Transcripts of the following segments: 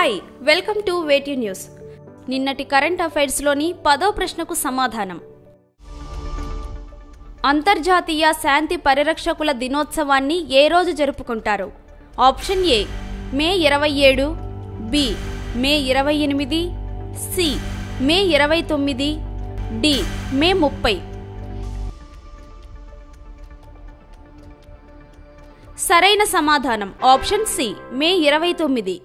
hi welcome to వేటీ news నిన్నటి current అఫైర్స్లోని పదో ప్రశ్నకు సమాధానం అంతర్జాతీయ శాంతి పరిరక్షకుల దినోత్సవాన్ని ఏ రోజు జరుపుకుంటారు ఆప్షన్ ఏ మే ఇరవై ఏడు బి మే ఇరవై ఎనిమిది సి మే ఇరవై తొమ్మిది డి మే ముప్పై సరైన సమాధానం ఆప్షన్ సి మే ఇరవై తొమ్మిది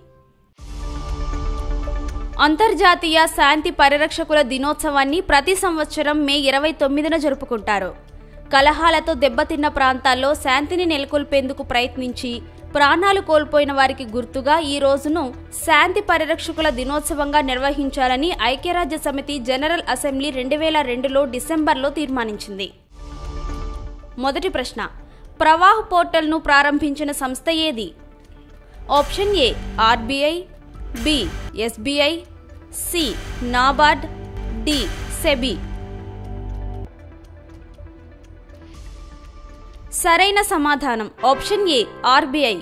అంతర్జాతీయ శాంతి పరిరక్షకుల దినోత్సవాన్ని ప్రతి సంవత్సరం మే ఇరవై తొమ్మిదిన జరుపుకుంటారు కలహాలతో దెబ్బతిన్న ప్రాంతాల్లో శాంతిని నెలకొల్పేందుకు ప్రయత్నించి ప్రాణాలు కోల్పోయిన వారికి గుర్తుగా ఈ రోజును శాంతి పరిరక్షకుల దినోత్సవంగా నిర్వహించాలని ఐక్యరాజ్య సమితి జనరల్ అసెంబ్లీ రెండు వేల రెండులో డిసెంబర్లో తీర్మానించింది మొదటి ప్రశ్న ప్రవాహ పోర్టల్ను ప్రారంభించిన సంస్థ ఏది option A RBI B SBI C NABARD D SEBI సరైన సమాధానం option A RBI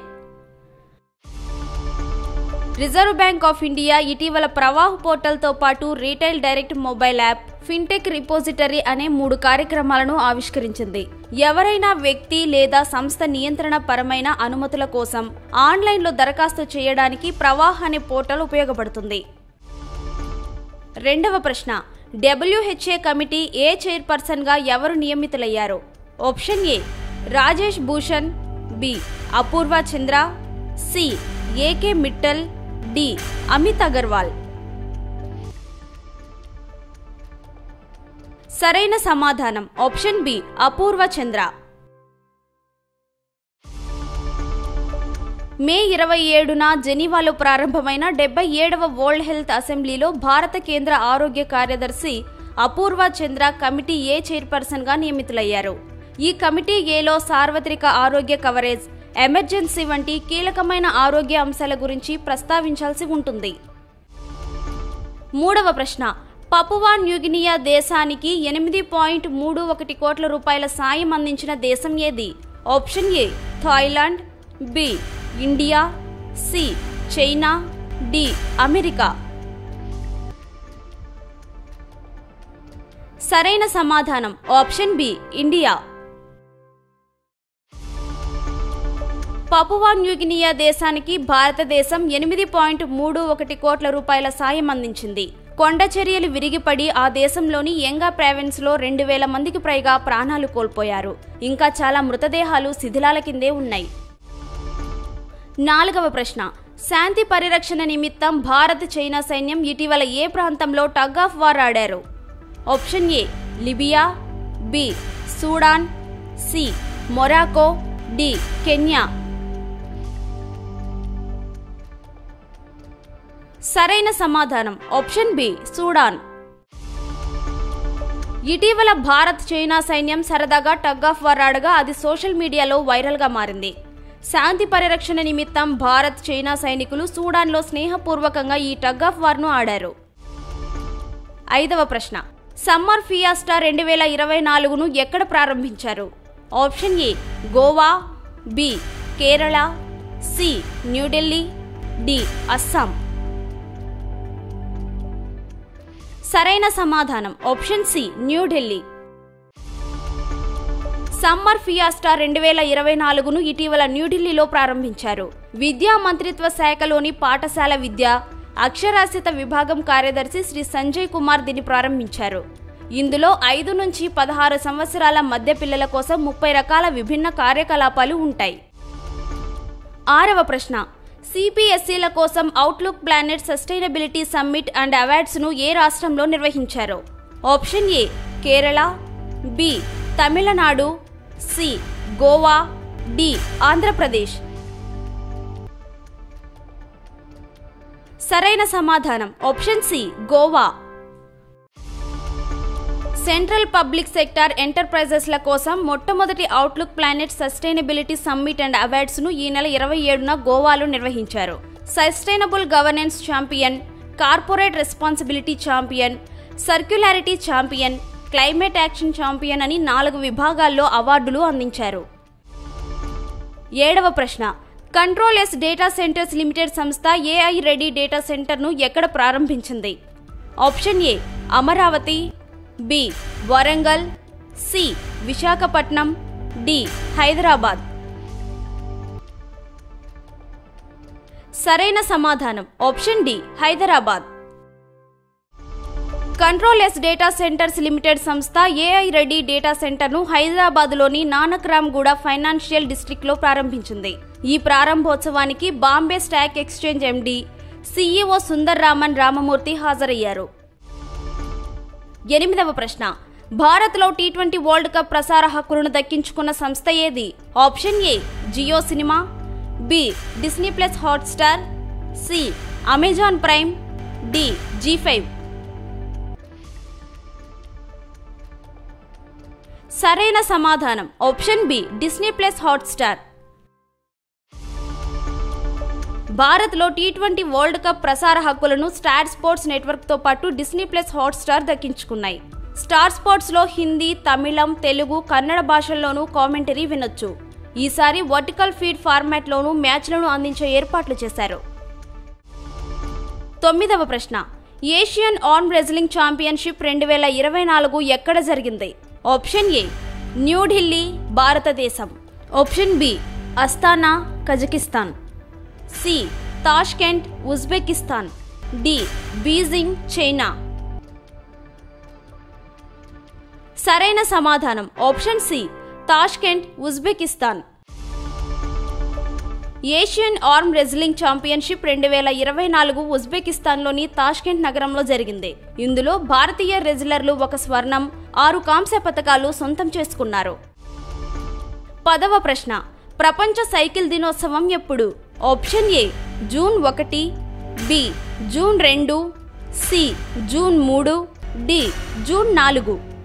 reserve bank of India ఇటీవల ప్రవాహ్ పోర్టల్తో పాటు retail direct mobile app fintech repository అనే మూడు కార్యక్రమాలను ఆవిష్కరించింది ఎవరైనా వ్యక్తి లేదా సంస్థ నియంత్రణ పరమైన అనుమతుల కోసం ఆన్లైన్లో దరఖాస్తు చేయడానికి ప్రవాహ్ అనే పోర్టల్ ఉపయోగపడుతుంది రెండవ ప్రశ్న డబ్ల్యూహెచ్ఏ కమిటీ ఏ చైర్పర్సన్గా ఎవరు నియమితులయ్యారు option A Rajesh Bhushan B Apurva Chandra C A K Mittal D Amit Agarwal సరైన సమాధానం ఆప్షన్ బి అపూర్వ చంద్ర మే ఇరవై ఏడున జెనీవాలో ప్రారంభమైన డెబ్బై ఏడవ వరల్డ్ హెల్త్ అసెంబ్లీలో భారత కేంద్ర ఆరోగ్య కార్యదర్శి అపూర్వ చంద్ర కమిటీ ఏ చైర్పర్సన్గా నియమితులయ్యారు ఈ కమిటీ ఏలో సార్వత్రిక ఆరోగ్య కవరేజ్ ఎమర్జెన్సీ వంటి కీలకమైన ఆరోగ్య అంశాల గురించి ప్రస్తావించాల్సి ఉంటుంది మూడవ ప్రశ్న పపువా న్యూగినియా దేశానికి ఎనిమిది పాయింట్ మూడు ఒకటి కోట్ల రూపాయల సాయం అందించిన దేశం ఏది option A Thailand B India C China D America సరైన సమాధానం option B India Papua New Guinea దేశానికి భారతదేశం ఎనిమిది పాయింట్ మూడు ఒకటి కోట్ల రూపాయల సాయం అందించింది కొండ చర్యలు విరిగిపడి ఆ దేశంలోని యంగా ప్రావిన్స్లో రెండు వేల మందికి పైగా ప్రాణాలు కోల్పోయారు ఇంకా చాలా మృతదేహాలు శిథిలాల కిందే ఉన్నాయి నాలుగవ ప్రశ్న శాంతి పరిరక్షణ నిమిత్తం భారత్ చైనా సైన్యం ఇటీవల ఏ ప్రాంతంలో టగ్ ఆఫ్ వార్ ఆడారు option A Libya B Sudan C Morocco D Kenya సరైన సమాధానం ఆప్షన్ బి సూడాన్ ఇటీవల భారత్ చైనా సైన్యం సరదాగా టగ్ ఆఫ్ వార్ ఆడగా అది సోషల్ మీడియాలో వైరల్గా మారింది శాంతి పరిరక్షణ నిమిత్తం భారత్ చైనా సైనికులు సూడాన్లో స్నేహపూర్వకంగా ఈ టగ్ ఆఫ్ వార్ను ఆడారు ఐదవ ప్రశ్న సమ్మర్ ఫియాస్టా రెండు వేల ఇరవై నాలుగును ఎక్కడ ప్రారంభించారు option A Goa B Kerala C New Delhi D Assam సరైన సమాధానం option C New Delhi summer fiesta రెండు వేల ఇరవై నాలుగును ఇటీవల న్యూఢిల్లీలో ప్రారంభించారు విద్యా మంత్రిత్వ శాఖలోని పాఠశాల విద్య అక్షరాస్యత విభాగం కార్యదర్శి శ్రీ సంజయ్ కుమార్ దీన్ని ప్రారంభించారు ఇందులో ఐదు నుంచి పదహారు సంవత్సరాల మధ్య పిల్లల కోసం ముప్పై రకాల విభిన్న కార్యకలాపాలు ఉంటాయి ఆరవ ప్రశ్న సిపిఎస్ఈల కోసం outlook planet sustainability summit and అవార్డ్స్ను ఏ రాష్ట్రంలో నిర్వహించారు option A Kerala B Tamil Nadu C Goa D Andhra Pradesh సరైన సమాధానం option C Goa central public sector ఎంటర్ప్రైజెస్ల కోసం మొట్టమొదటి outlook planet sustainability summit and అవార్డ్స్ను ఈ నెల ఇరవై ఏడున గోవాలో నిర్వహించారు sustainable governance champion corporate responsibility champion circularity champion climate action champion అని నాలుగు విభాగాల్లో అవార్డులు అందించారు ఏడవ ప్రశ్న control S data centres limited సంస్థ ఏఐ రెడీ డేటా సెంటర్ను ఎక్కడ ప్రారంభించింది option A Amaravati B Warangal C Visakhapatnam D Hyderabad సరైన సమాధానం option D Hyderabad control S data centres limited సంస్థ ఏఐ రెడీ డేటా సెంటర్ను హైదరాబాద్లోని నానక్రామ్గూడ ఫైనాన్షియల్ డిస్ట్రిక్ట్లో ప్రారంభించింది ఈ ప్రారంభోత్సవానికి Bombay stock exchange MD CEO Sundar Raman Ramamurthy హాజరయ్యారు ఎనిమిదవ ప్రశ్న భారత్లో టీ ట్వంటీ వరల్డ్ కప్ ప్రసార హక్కులను దక్కించుకున్న సంస్థ ఏది option A Jio cinema B Disney plus Hotstar C Amazon Prime D Zee five సరైన సమాధానం option B Disney plus Hotstar భారత్లో టీ ట్వంటీ వరల్డ్ కప్ ప్రసార హక్కులను స్టార్ స్పోర్ట్స్ నెట్వర్క్తో పాటు డిస్నీ ప్లస్ హాట్స్టార్ దక్కించుకున్నాయి స్టార్ స్పోర్ట్స్లో హిందీ తమిళం తెలుగు కన్నడ భాషల్లోనూ కామెంటరీ వినొచ్చు ఈసారి వర్టికల్ ఫీడ్ ఫార్మాట్లోనూ మ్యాచ్లను అందించే ఏర్పాట్లు చేశారు తొమ్మిదవ ప్రశ్న ఏషియన్ ఆర్మ్ రెజ్లింగ్ ఛాంపియన్షిప్ రెండు వేల ఇరవై నాలుగు ఎక్కడ జరిగింది ఆప్షన్ ఏ న్యూఢిల్లీ భారతదేశం option B Astana Kazakhstan C Tashkent Uzbekistan D Beijing China సరైన సమాధానం option C Tashkent Uzbekistan Asian arm wrestling championship రెండు వేల ఇరవై నాలుగు ఉజ్బెకిస్తాన్లోని తాష్కెంట్ నగరంలో జరిగింది ఇందులో భారతీయ రెజ్లర్లు ఒక స్వర్ణం ఆరు కాంస్య పథకాలు సొంతం చేసుకున్నారు పదవ ప్రశ్న ప్రపంచ సైకిల్ దినోత్సవం ఎప్పుడు ఆప్షన్ ఏ జూన్ ఒకటి బి జూన్ రెండు సి జూన్ మూడు డి జూన్ నాలుగు